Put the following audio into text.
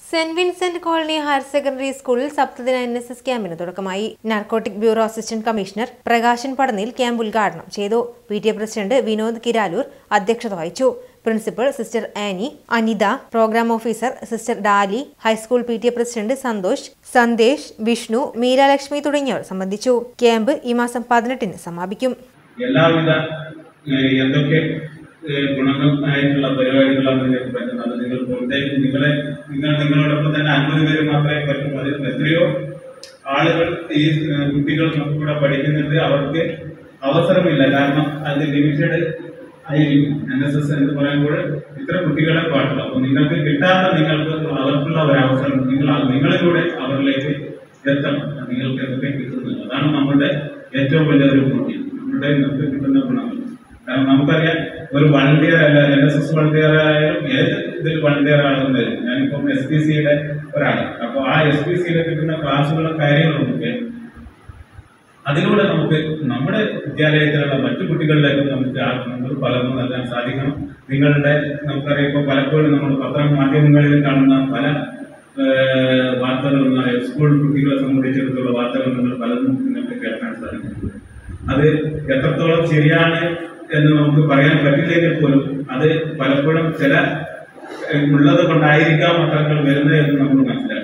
saint Vincent colony higher secondary സ്കൂളിൽ സപ്തദിന N S S ക്യാമ്പിന് തുടക്കമായി narcotic bureau assistant commissioner Prakashan പടനിൽ ക്യാമ്പ് ഉദ്ഘാടനം ചെയ്തു P T A president Vinod Kiralur അധ്യക്ഷത വഹിച്ചു principal sister Annie Anitha programme officer sister Dolly high school P T A president Santhosh Sandesh Vishnu Meeralakshmi തുടങ്ങിയവർ സംബന്ധിച്ചു ക്യാമ്പ് ഈ മാസം പതിനെട്ടിന് സമാപിക്കും എല്ലാവിധ ഏഹ്, എന്തൊക്കെ ഏഹ്, ഗുണങ്ങളായിട്ടുള്ള പരിപാടികളാണ് നിങ്ങൾക്ക് പറ്റുന്നത് നിങ്ങൾ പുറത്തേക്ക് നിങ്ങളെ നിങ്ങൾ നിങ്ങളോടൊപ്പം തന്നെ അൻപത് പേര് മാത്രമേ പറ്റും അതിൽ എത്രയോ ആളുകൾ ഈ ഏഹ്, കുട്ടികൾ നമുക്ക് കൂടെ പഠിക്കുന്നുണ്ട് അവർക്ക് അവസരമില്ല കാരണം അത് ലിമിറ്റഡ് ആയിരിക്കും എൻ എസ് എസ് എന്ന് പറയുമ്പോൾ ഇത്ര കുട്ടികളെ പാടുള്ളൂ അപ്പോൾ നിങ്ങൾക്ക് കിട്ടാത്ത നിങ്ങൾക്ക് അവർക്കുള്ള ഒരു അവസരം നിങ്ങൾ നിങ്ങളിലൂടെ അവരിലേക്ക് എത്തണം നിങ്ങൾക്ക് എന്തൊക്കെ കിട്ടുന്നത് അതാണ് നമ്മുടെ ഏറ്റവും വലിയൊരു പുണ്യം നമ്മുടെ നമുക്ക് കിട്ടുന്ന ഗുണങ്ങൾ കാരണം നമുക്കറിയാം ഒരു വളണ്ടിയർ അല്ല എൻ എസ് എസ് വളണ്ടിയർ ആയാലും ഏത് ഇതിൽ വളണ്ടിയർ ആണെന്ന് ഞാനിപ്പം എസ് പി സിയുടെ ഒരാളാണ് അപ്പോൾ ആ എസ് പി സിയിൽ കിട്ടുന്ന ക്ലാസ്സുകളും കാര്യങ്ങളും ഒക്കെ അതിലൂടെ നമുക്ക് നമ്മുടെ വിദ്യാലയത്തിലുള്ള മറ്റു കുട്ടികളിലേക്കും നമുക്ക് ആ ഗുണങ്ങൾ പലർന്നും നൽകാൻ സാധിക്കണം നിങ്ങളുടെ നമുക്കറിയാം ഇപ്പോൾ പലപ്പോഴും നമ്മൾ പത്ര മാധ്യമങ്ങളിൽ കാണുന്ന പല ഏഹ്, വാർത്തകളും ആ, സ്കൂൾ കുട്ടികളെ സംബന്ധിച്ചിടത്തോളം വാർത്തകൾ നിങ്ങൾ പലതും നിങ്ങൾക്ക് കേൾക്കാൻ സാധിക്കും അത് എത്രത്തോളം ശരിയാണ് എന്ന് നമുക്ക് പറയാൻ പറ്റില്ലെങ്കിൽ പോലും അത് പലപ്പോഴും ചില ഏഹ്, ഉള്ളത് കൊണ്ടായിരിക്കാം പത്രങ്ങൾ വരുന്നത് എന്ന് നമ്മൾ മനസ്സിലാക്കണം